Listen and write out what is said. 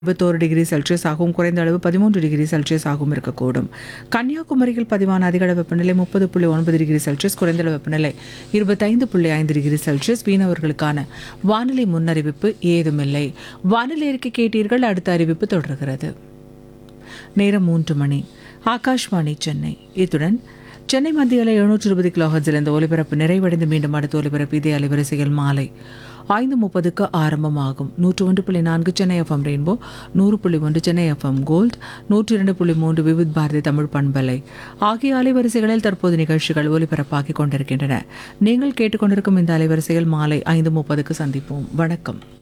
இருபத்தோரு degree Celsius ஆகவும் குறைந்த அளவு பதிமூன்று டிகிரி செல்சியஸ் ஆகவும் இருக்கக்கூடும் கன்னியாகுமரியில் பதிவான அதிகளவு வெப்பநிலை முப்பது புள்ளி ஒன்பது டிகிரி செல்சியஸ் குறைந்த அளவு வெப்பநிலை இருபத்தைந்து புள்ளி ஐந்து டிகிரி செல்சியஸ் மீனவர்களுக்கான வானிலை முன்னறிவிப்பு ஏதுமில்லை வானிலை அறிக்கை கேட்டீர்கள் அடுத்த அறிவிப்பு தொடர்கிறது நேரம் மூன்று மணி ஆகாஷ்வாணி சென்னை இத்துடன் சென்னை மத்தியில் எழுநூற்று இருபது கிலோஹர்ஸில் இந்த ஒலிபரப்பு நிறைவடைந்து மீண்டும் அடுத்த ஒலிபரப்பு இதே அலைவரிசையில் மாலை ஐந்து முப்பதுக்கு ஆரம்பமாகும் நூற்று ஒன்று புள்ளி நான்கு சென்னை எஃப்எம் ரெயின்போ நூறு புள்ளி ஒன்று சென்னை எஃப்எம் கோல்ட் நூற்றி இரண்டு புள்ளி மூன்று விவித் பாரதி தமிழ் பண்பலை ஆகிய அலைவரிசைகளில் தற்போது நிகழ்ச்சிகள் ஒலிபரப்பாகிக் கொண்டிருக்கின்றன நீங்கள் கேட்டுக்கொண்டிருக்கும் இந்த அலைவரிசையில் மாலை ஐந்து முப்பதுக்கு சந்திப்போம் வணக்கம்